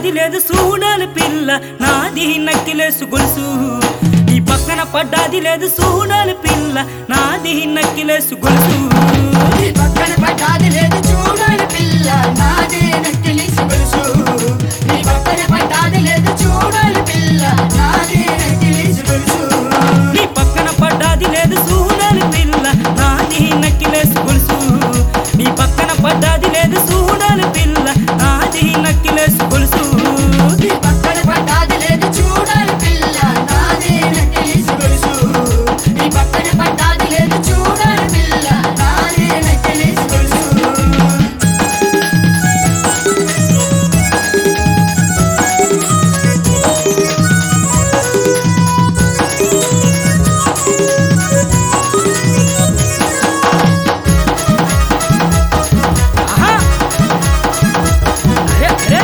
పడ్డాది లేదు చూడాలి పిల్ల నాది నక్కిలేసు గొలుసు నీ పక్కన పడ్డాది లేదు చూడాలి పిల్ల నాది నక్కిలేసు గొలుసు నీ పక్కన పడ్డాది లేదు చూడాలి పిల్ల నాదే నక్కిలిసి గొలుసు నీ పక్కన పడ్డాది లేదు చూడాలి పిల్ల నాదే నక్కిలిసి గొలుసు నీ పక్కన పడ్డాది లేదు చూడాలి పిల్ల నాది నక్కిలేసు గొలుసు నీ పక్కన పడ్డాది లేదు చూడాలి పిల్ల నాది నక్కిలేసు గొలుసు నీ పక్కన పడ్డాది లేదు చూడాలి పిల్ల నాదే నక్కిలిసి గొలుసు నీ పక్కన పడ్డాది లేదు చూడాలి పిల్ల నాదే నక్కిలిసి గొలుసు ఆహా! అరే అరే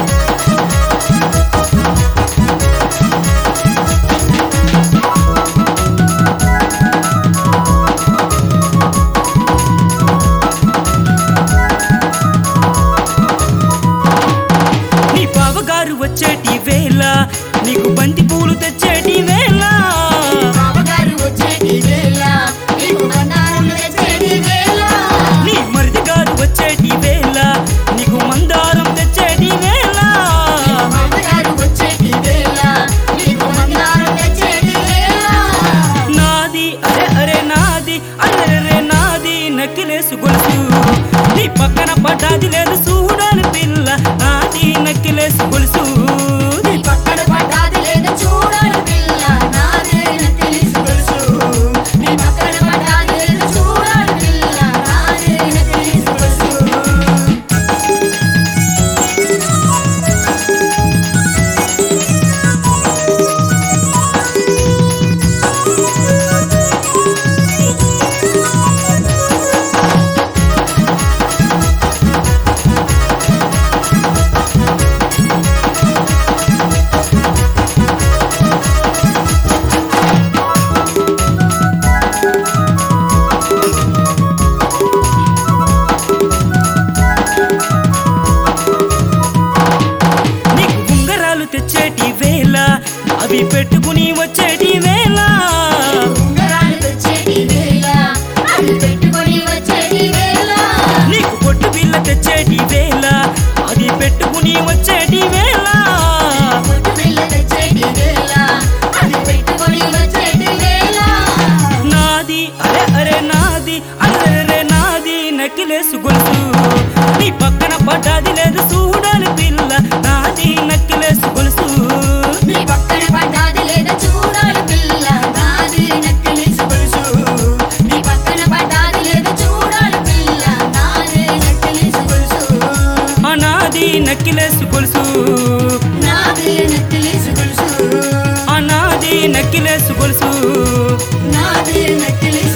నీ బావగారు వచ్చేటి వేళ నీకు బంతి పూలు తెచ్చేటి వేళ బావగారు వచ్చేటి వేళ నీకు బంగారం తెచ్చేటి వేళ నీ మరిది గారు వచ్చేటి వేళ నీకు మందారం తెచ్చేటి వేళ బావగారు వచ్చేటి వేళ నీకు బంగారం తెచ్చేటి వేళ నాది అరే అరే నాది అరే నాది నక్కిలేసు గొలుసు నీ పక్కన పడ్డాది లేదు చూడాలి పిల్ల నాది నక్కిలేసు గొలుసు నీ పక్కన పడ్డాది లేదు చూడాలి పిల్ల నాదేన తెలుసు గొలుసు నీ పక్కన పడ్డాది లేదు చూడాలి పిల్ల నాదేన తెలుసు గొలుసు నీకు ఉంగరాలు తెచ్చేటి వేళ అవి పెట్టుకుని వచ్చేటి వేళ ఉంగరాలు తెచ్చేటి వేళ అవి పెట్టుకొని వచ్చేటి వేళ నీకు పొట్టు బిల్ల తెచ్చేటి వేళ అది పెట్టుకుని వచ్చేటి వేళ పొట్టు బిళ్ళ తెచ్చేటి వేళ అవి పెట్టుకొని వచ్చేటి వేళ నాది అరే అరే నాది అరే నాది నక్కిలేసు గొలుసు నీ పక్కన పడ్డాది లేదు చూడాలి పిల్ల నాది నక్కిలేసు గొలుసు నీ పక్కన పడ్డాది లేదా చూడాలి పిల్ల నాది నక్కిలిసి గొలుసు నీ పక్కన పడ్డాది లేదా చూడాలి పిల్ల నాది నక్కిలిసి గొలుసు ఆ నాది నక్కిలేసు గొలుసు నాది నక్కిలిసి గొలుసు ఆ నాది నక్కిలేసు గొలుసు నాది నక్కిలిసి